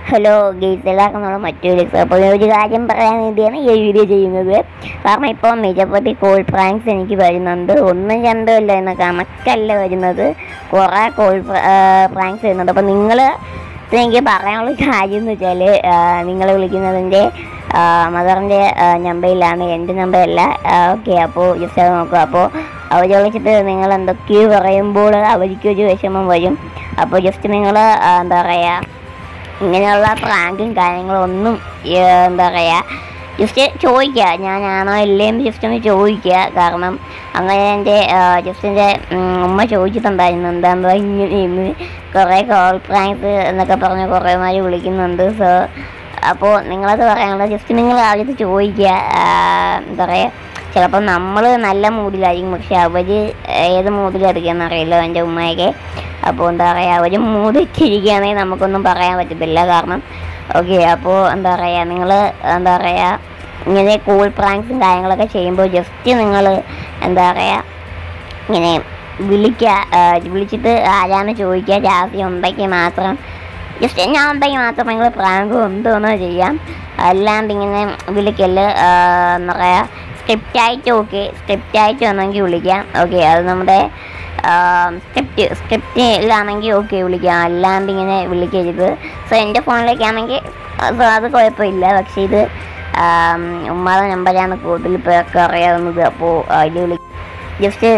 hello guys എല്ലാവർക്കും നമ്മൾ മറ്റൊരു അപ്പോൾ ഒരു കാര്യം പറയാൻ വേണ്ടിയാണ് ഈ വീഡിയോ ചെയ്യുന്നത് കാരണം ഇപ്പോൾ മിജപ്പത്തി കോൾ പ്രാങ്ക്സ് എനിക്ക് വരുന്നുണ്ട് ഒന്നും രണ്ടും അല്ല എന്ന കണക്കല്ല വരുന്നത് കുറേ കോൾ പ്രാങ്ക്സ് വരുന്നുണ്ട് അപ്പോൾ നിങ്ങൾ എനിക്ക് പറയാനുള്ള കാര്യം എന്ന് വെച്ചാൽ നിങ്ങൾ വിളിക്കുന്നതിൻ്റെ മദറിൻ്റെ നമ്പറിലാണ് എൻ്റെ നമ്പറല്ല ഓക്കെ അപ്പോൾ ജസ്റ്റ് അത് നോക്കുക അപ്പോൾ അവർ വിളിച്ചിട്ട് നിങ്ങൾ എന്തൊക്കെയോ പറയുമ്പോൾ അവർക്കൊരു വിഷമം വരും അപ്പോൾ ജസ്റ്റ് നിങ്ങൾ എന്താ പറയുക ഇങ്ങനെയുള്ള പ്രാങ്കും കാര്യങ്ങളും ഒന്നും ഏർ, എന്താ പറയുക ജസ്റ്റ് ചോദിക്കുക ഞാനാണോ ഇല്ലേന്ന് ജസ്റ്റ് ഒന്ന് ചോദിക്കുക കാരണം അങ്ങനെ എൻ്റെ ജസ്റ്റിൻ്റെ ഉമ്മ ചോദിച്ചിട്ടുണ്ടായിരുന്നു എന്താ ഇങ്ങനെ കുറേ കോൾ പ്രാങ്ക്സ് എന്നൊക്കെ പറഞ്ഞ് കുറേ മാര് വിളിക്കുന്നുണ്ട് സോ അപ്പോൾ നിങ്ങളത് പറയാനുള്ളത് ജസ്റ്റ് നിങ്ങൾ ആദ്യത്തെ ചോദിക്കുക ആ, എന്താ പറയുക ചിലപ്പോൾ നമ്മൾ നല്ല മൂഡിലായിരിക്കും പക്ഷെ അവർ ഏത് മൂഡിലായിരിക്കും അറിയില്ല എൻ്റെ ഉമ്മയൊക്കെ അപ്പോൾ എന്താ പറയുക അവർ മൂടിച്ചിരിക്കുകയാണെങ്കിൽ നമുക്കൊന്നും പറയാൻ പറ്റത്തില്ല കാരണം ഓക്കെ അപ്പോൾ എന്താ പറയുക നിങ്ങൾ എന്താ പറയുക ഇങ്ങനെ കൂൾ പ്രാങ്ക്സും കാര്യങ്ങളൊക്കെ ചെയ്യുമ്പോൾ ജസ്റ്റ് നിങ്ങൾ എന്താ പറയുക ഇങ്ങനെ വിളിക്കുക ആ, വിളിച്ചിട്ട് ആരാന്ന് ചോദിക്കുക ജാസ്തി ഉണ്ടെങ്കിൽ മാത്രം ജസ്റ്റ് ഞാൻ ഉണ്ടെങ്കിൽ മാത്രം നിങ്ങൾ പ്രാങ്ക് എന്തോന്നോ ചെയ്യാം അല്ലാണ്ട് ഇങ്ങനെ വിളിക്കല് ആ, എന്താ പറയുക സ്ക്രിപ്റ്റ് ആയിട്ട് ഓക്കെ സ്ക്രിപ്റ്റ് ആയിട്ട് വേണമെങ്കിൽ വിളിക്കാം ഓക്കെ അത് നമ്മുടെ സ്ക്രിപ്റ്റ് സ്ക്രിപ്റ്റിലാണെങ്കിൽ ഓക്കെ വിളിക്കാം അല്ലാണ്ട് ഇങ്ങനെ വിളിക്കരുത് സോ എൻ്റെ ഫോണിലേക്കാണെങ്കിൽ അത് അത് കുഴപ്പമില്ല പക്ഷേ ഇത് ആം, ഉമ്മാടെ നമ്പറാണ് കൂടുതൽ പേർക്ക് അറിയാവുന്നത് അപ്പോൾ അതിൽ വിളി ജസ്റ്റ്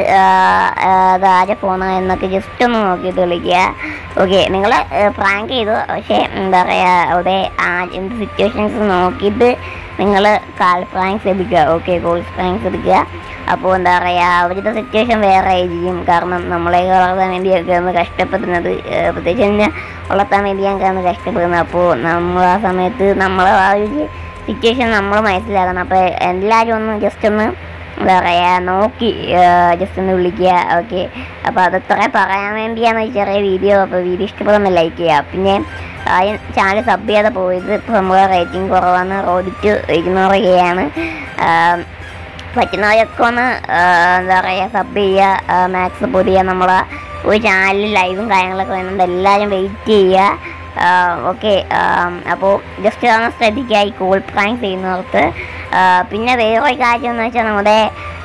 അത് ആരെ ഫോണ് എന്നൊക്കെ ജസ്റ്റ് ഒന്ന് നോക്കിയിട്ട് വിളിക്കുക ഓക്കെ നിങ്ങൾ പ്രാങ്ക് ചെയ്തു പക്ഷേ എന്താ പറയുക അവിടെ ആ എന്ത് സിറ്റുവേഷൻസ് നോക്കിയിട്ട് നിങ്ങൾ കാൾ പ്രാങ്ക്സ് എടുക്കുക ഓക്കെ കോൾ പ്രാങ്ക്സ് എടുക്കുക അപ്പോൾ എന്താ പറയുക അവരുടെ സിറ്റുവേഷൻ വേറെ ആയിരിക്കും കാരണം നമ്മളെ വളർത്താൻ വേണ്ടിയൊക്കെയാണ് കഷ്ടപ്പെടുന്നത് ഏഹ് പ്രത്യേകിച്ച് തന്നെ വളർത്താൻ വേണ്ടിയൊക്കെയാണ് കഷ്ടപ്പെടുന്നത് അപ്പോൾ നമ്മൾ ആ സമയത്ത് നമ്മളെ ആ ഒരു സിറ്റുവേഷൻ നമ്മൾ മനസ്സിലാക്കണം അപ്പോൾ എല്ലാവരും ഒന്ന് ജസ്റ്റ് ഒന്ന് എന്താ പറയുക നോക്കി ജസ്റ്റ് ഒന്ന് വിളിക്കുക ഓക്കെ അപ്പോൾ അതത്ര പറയാൻ വേണ്ടിയാണ് ഈ ചെറിയ വീഡിയോ അപ്പോൾ വീഡിയോ ഇഷ്ടപ്പെടുന്ന ലൈക്ക് ചെയ്യുക പിന്നെ ആദ്യം ചാനൽ സബ് ചെയ്യാതെ പോയത് ഇപ്പോൾ നമ്മുടെ റേറ്റിംഗ് കുറവാണ് റോഡിറ്റ് ഇരുന്നൂറ് കെ ആണ് ആം, പറ്റുന്നവരൊക്കെ ഒന്ന് ആ, എന്താ പറയുക സബ് ചെയ്യുക മാക്സ് സപ്പോർട്ട് ചെയ്യുക നമ്മളെ ഒരു ചാനലിൽ ലൈവും കാര്യങ്ങളൊക്കെ വരുന്നുണ്ട് എല്ലാവരും വെയിറ്റ് ചെയ്യുക ഓക്കെ അപ്പോൾ ജസ്റ്റ് ഒന്ന് ശ്രദ്ധിക്കുക ഈ കൂൾ പ്രാങ്ക് ചെയ്യുന്നവർക്ക് ആ, പിന്നെ വേറൊരു കാര്യം എന്ന് വെച്ചാൽ നമ്മുടെ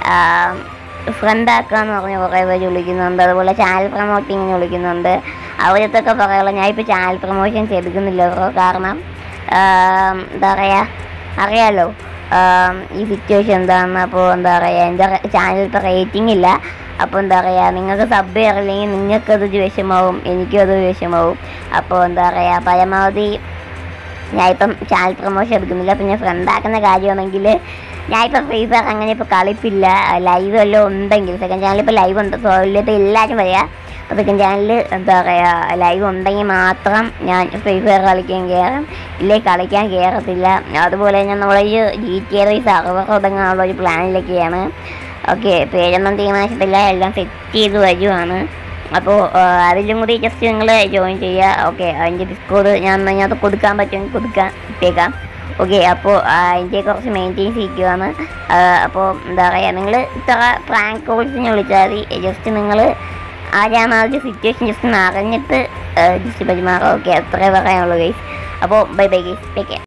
ഫ്രണ്ട് ആക്കുക എന്ന് പറഞ്ഞ് കുറേ പേര് വിളിക്കുന്നുണ്ട് അതുപോലെ ചാനൽ പ്രൊമോട്ടിങ്ങിന് വിളിക്കുന്നുണ്ട് അവരത്തൊക്കെ പറയാനുള്ള ഞാൻ ഇപ്പോൾ ചാനൽ പ്രൊമോഷൻസ് എടുക്കുന്നില്ല ബ്രോ കാരണം ആ, എന്താ പറയുക അറിയാലോ ആം, ഈ സിറ്റുവേഷൻ എന്താണെന്ന് അപ്പോൾ എന്താ പറയുക എൻ്റെ ചാനൽ ഇപ്പോൾ റേറ്റിംഗ് ഇല്ല അപ്പോൾ എന്താ പറയുക നിങ്ങൾക്ക് സബ് ചെയ്യാറില്ലെങ്കിൽ നിങ്ങൾക്കത് വിഷമാവും എനിക്കും അത് വിഷമാവും അപ്പോൾ എന്താ പറയുക പരമാവധി ഞാൻ ഇപ്പം ചാനൽ പ്രൊമോഷൻ എടുക്കുന്നില്ല പിന്നെ ഫ്രണ്ട് ആക്കുന്ന കാര്യമാണെങ്കിൽ ഞാൻ ഇപ്പം ഫ്രീ ഫയർ അങ്ങനെ ഇപ്പോൾ കളിപ്പില്ല ലൈവ് വല്ലതും ഉണ്ടെങ്കിൽ സെക്കൻഡ് ചാനലിൽ ഇപ്പോൾ ലൈവ് ഉണ്ട് സോ അതിലിപ്പോൾ എല്ലാവരും വരിക അപ്പോൾ സെക്കൻഡ് ചാനലിൽ എന്താ പറയുക ലൈവ് ഉണ്ടെങ്കിൽ മാത്രം ഞാൻ ഫ്രീ ഫയർ കളിക്കാൻ കയറും ഇല്ലേ കളിക്കാൻ കയറത്തില്ല അതുപോലെ തന്നെ നമ്മളൊരു ജി ടി എ സർവർ തുടങ്ങാനുള്ള ഒരു പ്ലാനിലൊക്കെയാണ് ഓക്കെ പേരൊന്നും തീരുമാനിച്ചിട്ടില്ല എല്ലാം സെറ്റ് ചെയ്ത് വരുവാണ് അപ്പോൾ അതിലും കൂടി ജസ്റ്റ് നിങ്ങൾ ജോയിൻ ചെയ്യുക ഓക്കെ അതിൻ്റെ ഡിസ്കോഡ് ഞാൻ അതിനകത്ത് കൊടുക്കാൻ പറ്റുമെങ്കിൽ കൊടുക്കാൻ ഇട്ടേക്കാം ഓക്കെ അപ്പോൾ അതിൻ്റെ കുറച്ച് മെയിൻറ്റെയിൻ ചെയ്യിക്കുവാണ് അപ്പോൾ എന്താ പറയുക നിങ്ങൾ ഇത്ര പ്രാങ്ക് കോൾസിനെ വിളിച്ചാൽ മതി ജസ്റ്റ് നിങ്ങൾ ആരാണ് ആ ഒരു സിറ്റുവേഷൻ ജസ്റ്റ് ഒന്ന് അറിഞ്ഞിട്ട് ജസ്റ്റ് പെരുമാറുക ഓക്കെ അത്രേ പറയാനുള്ളൂ ഗൈസ് അപ്പോൾ bye bye guys take care